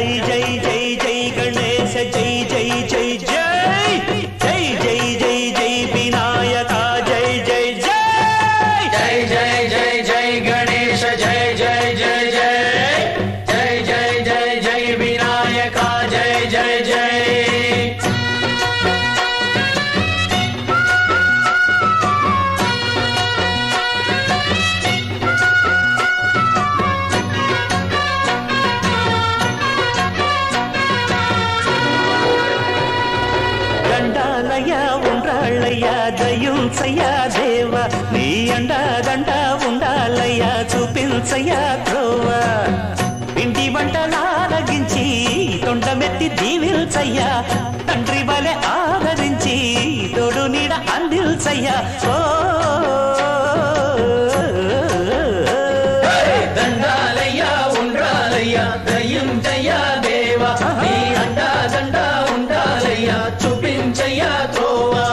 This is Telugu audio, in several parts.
జై జై జై జై గణేశ జై జై జై జై జై జై జై జై వినాయక జై జై జై జై జై జై జై గణేశ జై జై జై జై జై జై జై జై వినాయక జై జై జై దండాలయ ఉండాలయ్య దయుంచయ్య దేవ నీ అండ దండ ఉండాలయ్య చూపించయ్య త్రోవ పిండి వంటలారగించి తొండమెత్తి దీవిల్చయ్య తండ్రి వలె ఆదరించి తోడు నీడ అందిల్చయ్య ఓ దండాలయ్యా ఉండాలయ్యా దయ్యుంటయ్యా దేవా నీ అండా దండ ఉండాలయ్యా చూపించయ్యా త్రోవా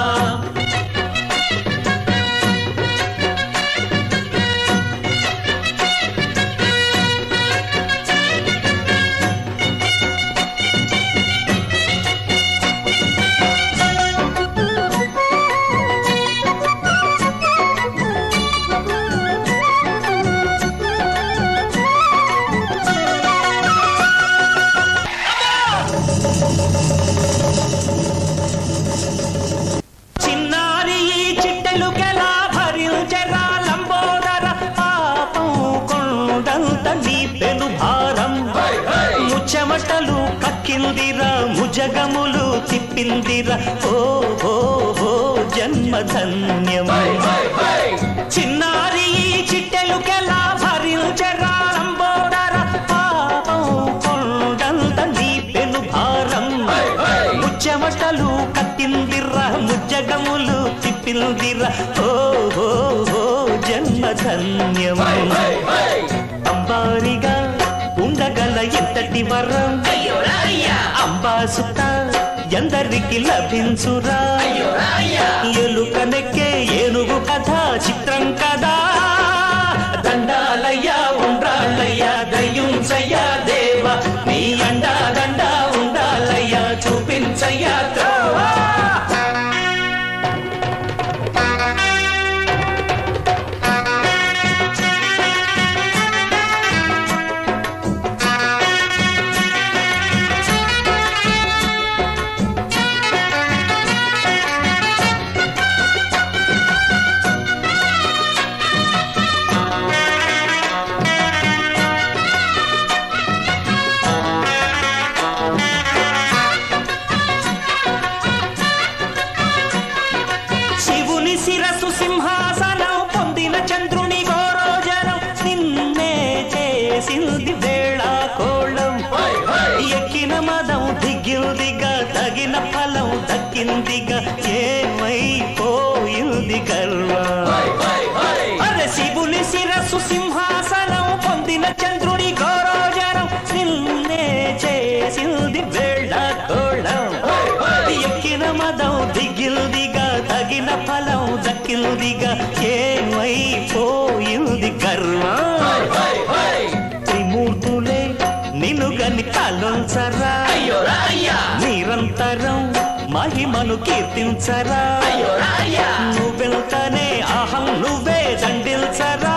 చిన్నారి ఈ చిట్టెలుకెలా భరించరా లంబోదర పాపం కొండంత నీ పెను భారం ముచ్చమటలు కక్కిందిరా ముజగములు తిప్పిందిరా ఓ ఓ ఓ జన్మధన్యం చిన్నారి ఈ చిట్టెలుకెలా భరించరా లంబోదర పాపం కొండంత నీ పెను భారం ముచ్చమటలు కత్తిందిర్రా ముజ్జగములు తిప్పిందిర్రా ఓ ఓ ఓ జన్మధన్యం అంబారిగా ఉండగల ఎంతటి వరం అంబాసుత ఎందరికి లభించురా ఎలుక నెక్కే ఏనుగు కథ చిత్రం కదా దండాలయ్యా ఉండాలయ్యా దయ్యుంచయ్యా దేవ నీ అండా దండ ఉండాలయ్యా చూపించయ్యా త్రోవా శివుని శిరసు సింహాసనం పొందిన చంద్రుని గోరోజనం నిన్నే చేసింది వేళ కోళం ఎక్కిన మదం దిగిందిగా తగిన ఫలం దక్కిందిగా ఏమైపోయింది గర్వం అరే శివుని శిరస్సు సింహాసనం పొందిన చంద్రుడి గౌరవజనం నిన్నే చేసింది వేళ కోళం ఎక్కిన మదం దిగిల్దిగా తగిన ఫలం దక్కిల్దిగా ఏమైపోయింది గర్వం త్రిమూర్తులే నిన్ను గని కలుంచరా నిరంతరం మహిమను కీర్తించరా నువ్వెళ్తానే అహం నువ్వే దండిల్చరా